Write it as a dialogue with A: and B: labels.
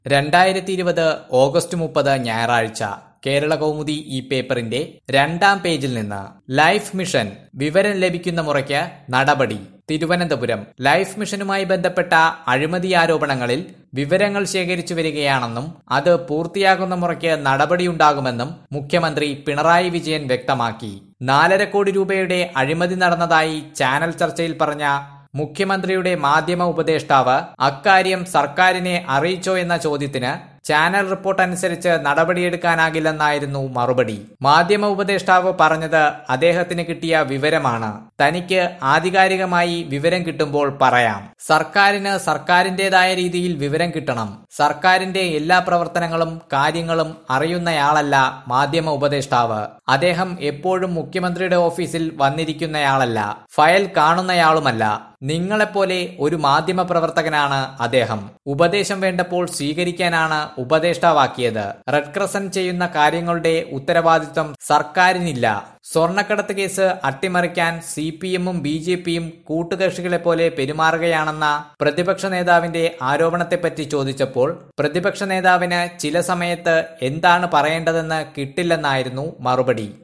A: രണ്ടായിരത്തി ഇരുപത് ഓഗസ്റ്റ് മുപ്പത് ഞായറാഴ്ച കേരള കൗമുദി ഈ പേപ്പറിന്റെ രണ്ടാം പേജിൽ നിന്ന് ലൈഫ് മിഷൻ വിവരം ലഭിക്കുന്ന മുറയ്ക്ക് നടപടി തിരുവനന്തപുരം ലൈഫ് മിഷനുമായി ബന്ധപ്പെട്ട അഴിമതി ആരോപണങ്ങളിൽ വിവരങ്ങൾ ശേഖരിച്ചു വരികയാണെന്നും അത് പൂർത്തിയാകുന്ന മുറയ്ക്ക് നടപടിയുണ്ടാകുമെന്നും മുഖ്യമന്ത്രി പിണറായി വിജയൻ വ്യക്തമാക്കി നാലര കോടി രൂപയുടെ അഴിമതി നടന്നതായി ചാനൽ ചർച്ചയിൽ പറഞ്ഞ മുഖ്യമന്ത്രിയുടെ മാധ്യമ ഉപദേഷ്ടാവ് അക്കാര്യം സർക്കാരിനെ അറിയിച്ചോ എന്ന ചോദ്യത്തിന് ചാനൽ റിപ്പോർട്ട് അനുസരിച്ച് നടപടിയെടുക്കാനാകില്ലെന്നായിരുന്നു മറുപടി മാധ്യമ ഉപദേഷ്ടാവ് പറഞ്ഞത് അദ്ദേഹത്തിന് കിട്ടിയ വിവരമാണ് തനിക്ക് ആധികാരികമായി വിവരം കിട്ടുമ്പോൾ പറയാം സർക്കാരിന് സർക്കാരിന്റേതായ രീതിയിൽ വിവരം കിട്ടണം സർക്കാരിന്റെ എല്ലാ പ്രവർത്തനങ്ങളും കാര്യങ്ങളും അറിയുന്നയാളല്ല മാധ്യമ ഉപദേഷ്ടാവ് അദ്ദേഹം എപ്പോഴും മുഖ്യമന്ത്രിയുടെ ഓഫീസിൽ വന്നിരിക്കുന്നയാളല്ല ഫയൽ കാണുന്നയാളുമല്ല നിങ്ങളെപ്പോലെ ഒരു മാധ്യമ പ്രവർത്തകനാണ് അദ്ദേഹം ഉപദേശം വേണ്ടപ്പോൾ സ്വീകരിക്കാനാണ് ഉപദേഷ്ടാവാക്കിയത് റെഡ് ക്രസന്റ് ചെയ്യുന്ന കാര്യങ്ങളുടെ ഉത്തരവാദിത്വം സർക്കാരിനില്ല സ്വർണ്ണക്കടത്ത് കേസ് അട്ടിമറിക്കാൻ സി പി എമ്മും ബി ജെ പിയും കൂട്ടുകക്ഷികളെ പോലെ പെരുമാറുകയാണെന്ന പ്രതിപക്ഷ നേതാവിന്റെ ആരോപണത്തെപ്പറ്റി ചോദിച്ചപ്പോൾ പ്രതിപക്ഷ നേതാവിന് ചില സമയത്ത് എന്താണ് പറയേണ്ടതെന്ന് കിട്ടില്ലെന്നായിരുന്നു മറുപടി